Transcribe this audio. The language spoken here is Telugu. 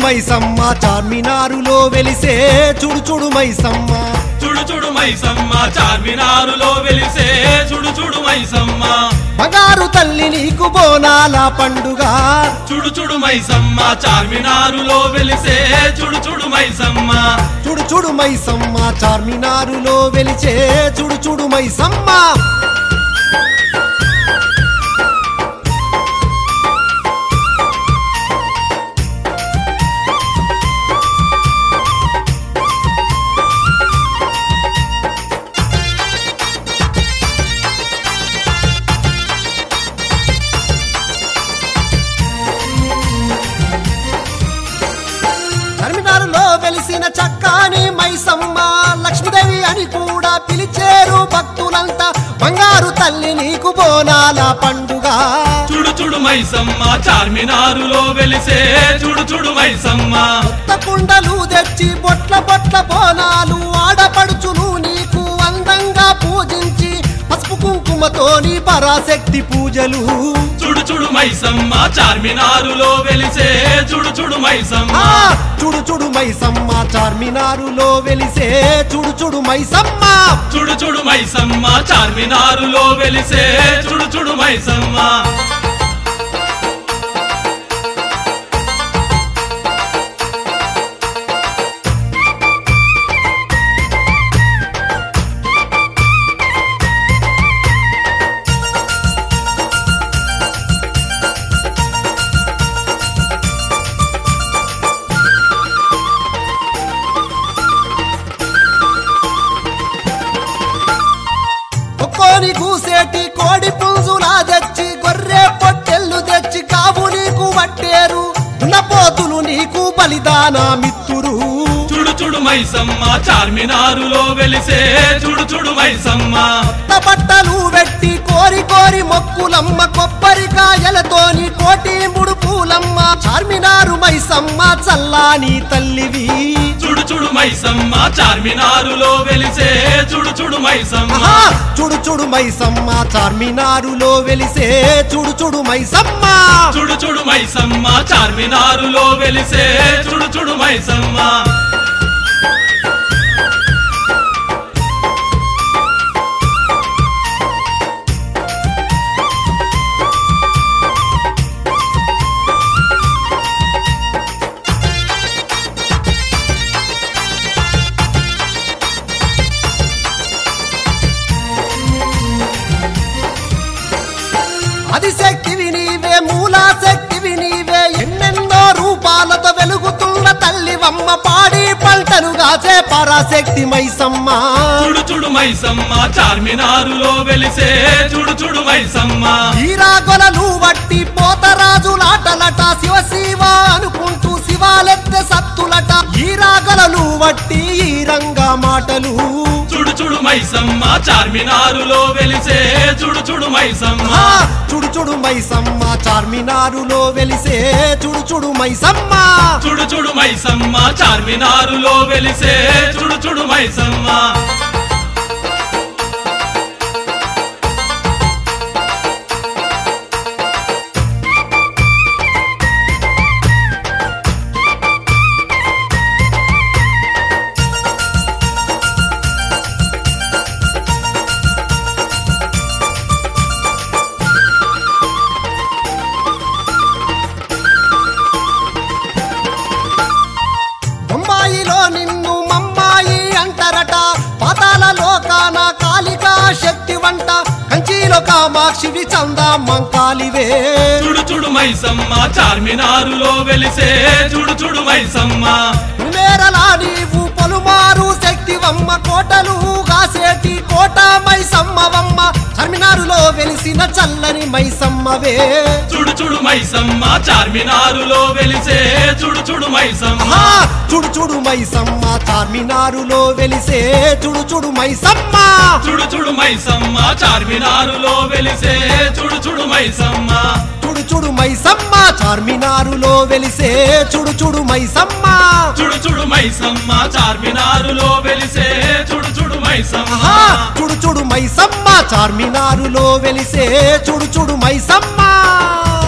మైసమ్మ చార్మినారులో వెలిసే చుడు చుడు మైసమ్మ చుడు చుడు మైసమ్మ చార్మినారులో వెలిసే చుడు చుడు మైసమ్మ బంగారు తల్లి నీకు బోనాల పండుగ చుడు చుడు మైసమ్మ చార్మినారులో వెలిసే చుడు చుడు మైసమ్మ చుడు చుడు మైసమ్మ చార్మినారులో వెలిచే చుడు చుడు మైసమ్మ చార్మినారులో వెలిసిన చక్కాని మైసమ్మ లక్ష్మీదేవి అని కూడా పిలిచేరు భక్తులంతా బంగారు తల్లి నీకు బోనాల పండుగ చుడు చుడు మైసమ్మ చార్మినారులో వెలిసే చుడు చుడు మైసమ్మ కొత్త కుండలు తెచ్చి బొట్ల బొట్ల బోనాలు ఆడపడుచును నీకు అందంగా పూజించి పసుపు కుంకుమతోని పరాశక్తి పూజలు చుడు చుడు మైసమ్మ చార్మినారులో వెలిసే చుడు చుడు మైసమ్మ ఆ చుడు చుడు మైసమ్మ చార్మినారులో వెలిసే చుడు చుడు మైసమ్మ చుడు చుడు మైసమ్మ చార్మినారులో వెలిసే చుడు చుడు మైసమ్మ ఒక్కోని కూసేటి కోడి పుంజులా తెచ్చి గొర్రె పొట్టెళ్ళు తెచ్చి కావు నీకు పట్టేరు దున్నపోతులు నీకు బలిదానా మిత్తురు చుడు చుడు మైసమ్మ చార్మినారులో వెలిసే చుడు చుడు మైసమ్మ కొత్త బట్టలు పెట్టి కోరి కోరి మొక్కులమ్మ కొబ్బరికాయలతోని కోటి ముడు పూలమ్మ చార్మినారు మైసమ్మ చల్లాని తల్లివి చుడు చుడు మైసమ్మ చార్మినారులో వెలిసే చుడు చుడు మైసమ్మ ఆహా! చుడు చుడు మైసమ్మ చార్మినారులో వెలిసే చుడు చుడు మైసమ్మ చుడు చుడు మైసమ్మ చార్మినారులో వెలిసే చుడు చుడు మైసమ్మ ఆదిశక్తివి నీవే మూలా శక్తివి నీవే ఎన్నెన్నో రూపాలతో వెలుగుతున్న తల్లివమ్మ పాడి పంటను గాచే పరాశక్తి మైసమ్మ చుడు చుడు మైసమ్మ చార్మినారులో వెలిసే చుడు చుడు మైసమ్మ ఈరాగొలలు వట్టి పోతరాజులాటలట శివ శివ అనుకుంటూ శివాలెత్తె సత్తులట ఈరాగొలలు వట్టి ఈ రంగా మాటలు చుడు చుడు మైసమ్మ చార్మినారులో వెలిసే చుడు చుడు మైసమ్మ ఆ, చుడు చుడు మైసమ్మ చార్మినారులో వెలిసే చుడు చుడు మైసమ్మ చుడు చుడు మైసమ్మ చార్మినారులో వెలిసే చుడు చుడు మైసమ్మ బొంబాయిలో నిన్ను మమ్మాయి అంటారట పాతాల లోకాన కాళికా శక్తి వంట కంచిలో కామాక్షివి చందా మంకాలివే చుడు చుడు మైసమ్మ చార్మినారులో వెలిసే చుడు చుడు మైసమ్మ మేరలా నీవు పలుమారు శక్తివమ్మ కోటలు కాసేటి కోట మైసమ్మవమ్మ చర్మినారులో వెలిసిన చల్లని మైసమ్మవే చుడు చుడు మైసమ్మ చార్మినారులో వెలిసే చుడు చుడు మైసమ్మ ఆహా! చుడు చుడు మైసమ్మ చార్మినారులో వెలిసే చుడు చుడు మైసమ్మ చుడు చుడు మైసమ్మ చార్మినారులో వెలిసే చుడు చుడు మైసమ్మ చుడు చుడు మైసమ్మ చార్మినారులో వెలిసే చుడు చుడు మైసమ్మ చుడు చుడు మైసమ్మ చార్మినారులో వెలిసే చుడు చుడు మైసమ్మ ఆహా! చుడు చుడు మైసమ్మ చార్మినారులో వెలిసే చుడు చుడు మైసమ్మ